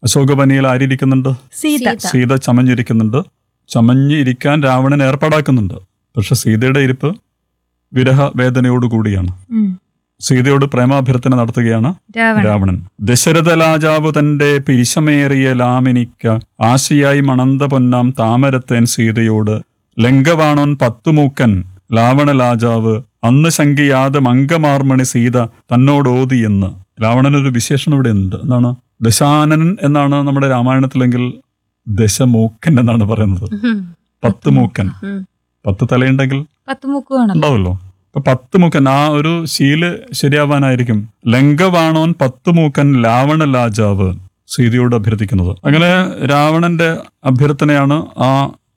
അശോകവനിയിൽ ആരിയിരിക്കുന്നുണ്ട് സീത സീത ചമഞ്ഞിരിക്കുന്നുണ്ട് ചമഞ്ഞിരിക്കാൻ രാവണൻ ഏർപ്പാടാക്കുന്നുണ്ട് പക്ഷെ സീതയുടെ ഇരിപ്പ് വിരഹ വേദനയോടുകൂടിയാണ് ഉം. സീതയോട് പ്രേമാഭ്യർത്ഥന നടത്തുകയാണ് രാവണൻ രാവണൻ ദശരഥ രാജാവ് തന്റെ പിരിശമേറിയ ലാമിനിക്ക ആശയായി മണന്ത പൊന്നാം താമരത്തേൻ സീതയോട് ലങ്കവാണോൻ പത്തുമൂക്കൻ രാവണ രാജാവ് അന്ന് ശങ്കിയാതെ മംഗമാർമണി സീത തന്നോടോതി എന്ന് രാവണനൊരു വിശേഷണം ഇവിടെ ഉണ്ട് എന്താണ് ദശാനനൻ എന്നാണ് നമ്മുടെ രാമായണത്തിലെങ്കിൽ ദശമൂക്കൻ എന്നാണ് പറയുന്നത് ഉം. പത്ത് മൂക്കൻ ഉം. പത്ത് തലയുണ്ടെങ്കിൽ പത്ത് മൂക്കുവാണല്ലോ ഉണ്ടാവല്ലോ അപ്പൊ പത്ത് മൂക്കൻ ആ ഒരു ശീല് ശരിയാവാനായിരിക്കും ലങ്കവാണോൻ പത്ത് മൂക്കൻ രാവണ രാജാവ് സീതയോട് അഭ്യർത്ഥിക്കുന്നത് അങ്ങനെ രാവണന്റെ അഭ്യർത്ഥനയാണ് ആ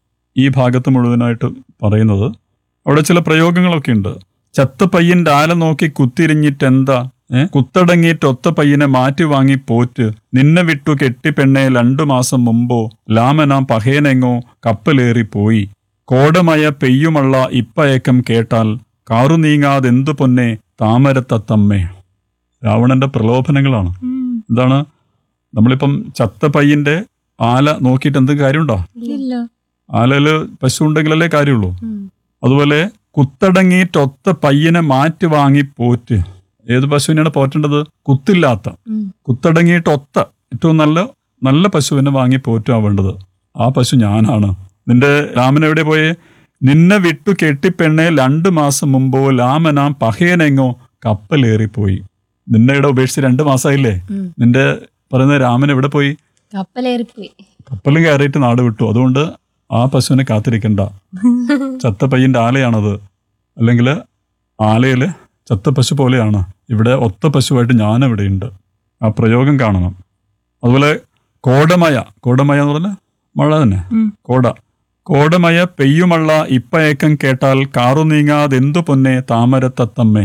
ഈ ഭാഗത്ത് മുഴുവനായിട്ട് പറയുന്നത് അവിടെ ചില പ്രയോഗങ്ങളൊക്കെ ഉണ്ട് ചത്ത പയ്യന്റെ ആല നോക്കി കുത്തിരിഞ്ഞിട്ടെന്താ ഏ കുത്തടങ്ങിയിട്ട് ഒത്ത പയ്യനെ മാറ്റി വാങ്ങി പോറ്റ് നിന്നെ വിട്ടു കെട്ടി പെണ്ണെ രണ്ടു മാസം മുമ്പോ ലാമനാം പഹേനെങ്ങോ കപ്പലേറി പോയി കോടമയ പെയ്യുമുള്ള ഇപ്പയക്കം കേട്ടാൽ കാറു നീങ്ങാതെന്തു പൊന്നെ താമരത്തത്തമ്മേ രാവണന്റെ പ്രലോഭനങ്ങളാണ് ഉം. എന്താണ് നമ്മളിപ്പം ചത്ത പയ്യന്റെ ആല നോക്കിയിട്ട് എന്ത് കാര്യമുണ്ടോ ഇല്ല ആലയില് പശു ഉണ്ടെങ്കിലല്ലേ കാര്യമുള്ളൂ ഉം. അതുപോലെ കുത്തടങ്ങിയിട്ടൊത്ത പയ്യനെ മാറ്റി വാങ്ങി പോറ്റ് ഏത് പശുവിനെയാണ് പോറ്റേണ്ടത് കുത്തില്ലാത്ത ഉം. കുത്തടങ്ങിയിട്ടൊത്ത ഏറ്റവും നല്ല നല്ല പശുവിനെ വാങ്ങി പോറ്റുക വേണ്ടത് ആ പശു ഞാനാണ് നിന്റെ രാമൻ എവിടെ പോയേ നിന്നെ വിട്ടു കെട്ടിപ്പെണ്ണെ രണ്ടു മാസം മുമ്പോ ലാമനാം പഹയനെങ്ങോ കപ്പലേറിപ്പോയി നിന്നെ ഇവിടെ ഉപേക്ഷിച്ച് രണ്ടു മാസമായില്ലേ ഉം. നിന്റെ പറയുന്ന രാമൻ എവിടെ പോയി കപ്പലേറിപ്പോയി കപ്പലും കയറിയിട്ട് നാട് വിട്ടു അതുകൊണ്ട് ആ പശുവിനെ കാത്തിരിക്കണ്ട ചത്ത പയ്യന്റെ ആലയാണത് അല്ലെങ്കിൽ ആലയില് ചത്ത പശു പോലെയാണ് ഇവിടെ ഒത്ത പശുവായിട്ട് ഞാൻ ഇവിടെ ഉണ്ട് ആ പ്രയോഗം കാണണം അതുപോലെ കോടമയ കോടമയ എന്ന് പറഞ്ഞാൽ മഴ തന്നെ ഉം. കോട കോടമയ പെയ്യുമള്ള ഇപ്പയക്കം കേട്ടാൽ കാറു നീങ്ങാതെന്തു പൊന്നെ താമരത്തത്തമ്മേ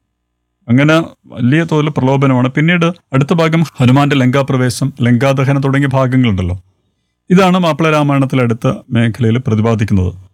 അങ്ങനെ വലിയ തോതിൽ പ്രലോഭനമാണ് പിന്നീട് അടുത്ത ഭാഗം ഹനുമാന്റെ ലങ്കാപ്രവേശം ലങ്കാദഹനം തുടങ്ങിയ ഭാഗങ്ങളുണ്ടല്ലോ ഇതാണ് മാപ്പിള രാമായണത്തിലെ അടുത്ത മേഖലയിൽ പ്രതിപാദിക്കുന്നത്